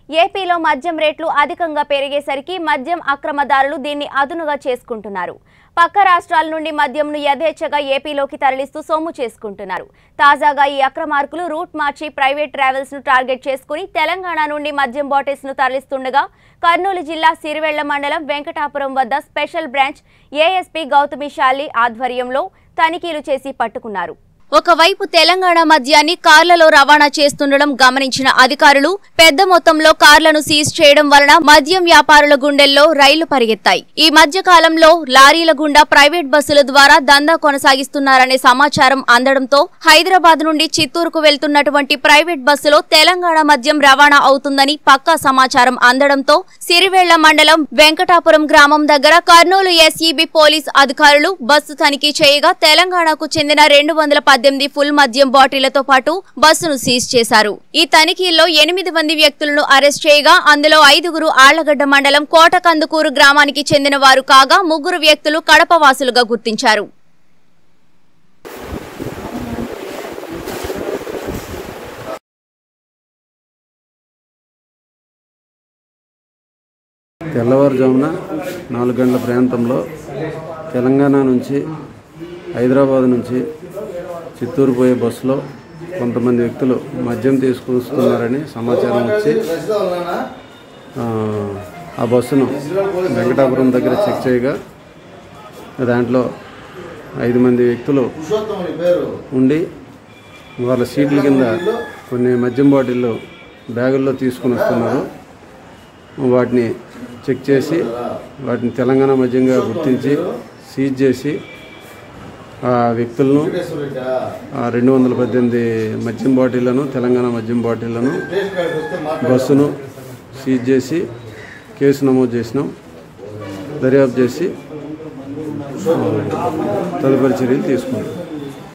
ఏపీలో మద్యం రేట్లు అధికంగా పెరిగేసరికి మద్యం అక్రమదారులు దీన్ని అదునుగా చేసుకుంటున్నారు పక్క రాష్ట్రాల నుండి మద్యంను యథేచ్ఛగా ఏపీలోకి తరలిస్తూ సొమ్ము చేసుకుంటున్నారు తాజాగా ఈ అక్రమార్కులు రూట్ మార్చి ప్రైవేట్ ట్రావెల్స్ ను టార్గెట్ చేసుకుని తెలంగాణ నుండి మద్యం బాటిల్స్ ను తరలిస్తుండగా కర్నూలు జిల్లా సిరివెళ్ల మండలం వెంకటాపురం వద్ద special branch ASP Gautami Shali ఆధ్వర్యంలో తనిఖీలు చేసి పట్టుకున్నారు ఒకవైపు తెలంగాణ మద్యాన్ని కార్లలో రవాణా చేస్తుండడం గమనించిన అధికారులు పెద్ద మొత్తంలో కార్లను సీజ్ చేయడం వలన మద్యం వ్యాపారుల గుండెల్లో రైళ్లు పరిగెత్తాయి ఈ మధ్య కాలంలో లారీల గుండా ప్రైవేట్ బస్సుల ద్వారా దందా కొనసాగిస్తున్నారనే సమాచారం అందడంతో హైదరాబాద్ నుండి చిత్తూరుకు వెళ్తున్నటువంటి ప్రైవేట్ బస్సులో తెలంగాణ మద్యం రవాణా అవుతుందని పక్కా సమాచారం అందడంతో సిరివెళ్ల మండలం వెంకటాపురం గ్రామం దగ్గర కర్నూలు ఎస్ఈబి పోలీస్ అధికారులు బస్సు తనిఖీ చేయగా తెలంగాణకు చెందిన రెండు వందల పద్దెనిమిది ఫుల్ మద్యం బాటిళ్లతో పాటు బస్సును సీజ్ చేశారు ఈ తనిఖీల్లో ఎనిమిది మంది వ్యక్తులను అరెస్ట్ చేయగా అందులో ఐదుగురు ఆళ్లగడ్డ మండలం కోటకందుకూరు గ్రామానికి చెందిన వారు కాగా ముగ్గురు వ్యక్తులు కడప వాసులుగా గుర్తించారు తెల్లవారుజామున నాలుగు గంటల ప్రాంతంలో తెలంగాణ నుంచి హైదరాబాద్ నుంచి చిత్తూరు పోయే బస్సులో కొంతమంది వ్యక్తులు మద్యం తీసుకొస్తున్నారని సమాచారం వచ్చి ఆ, ఆ బస్సును వెంకటాపురం దగ్గర చెక్ చేయగా దాంట్లో ఐదు మంది వ్యక్తులు ఉండి వాళ్ళ సీట్ల కింద కొన్ని మద్యం బాటిళ్ళు బ్యాగుల్లో తీసుకుని వస్తున్నారు వాటిని చెక్ చేసి వాటిని తెలంగాణ మద్యంగా గుర్తించి సీజ్ చేసి ఆ వ్యక్తులను ఆ రెండు వందల పద్దెనిమిది మద్యం బాటిళ్లను తెలంగాణ మద్యం బాటిళ్లను బస్సును సీజ్ చేసి కేసు నమోదు చేసినాం దర్యాప్తు చేసి ఆ, తదుపరి చర్యలు తీసుకున్నాం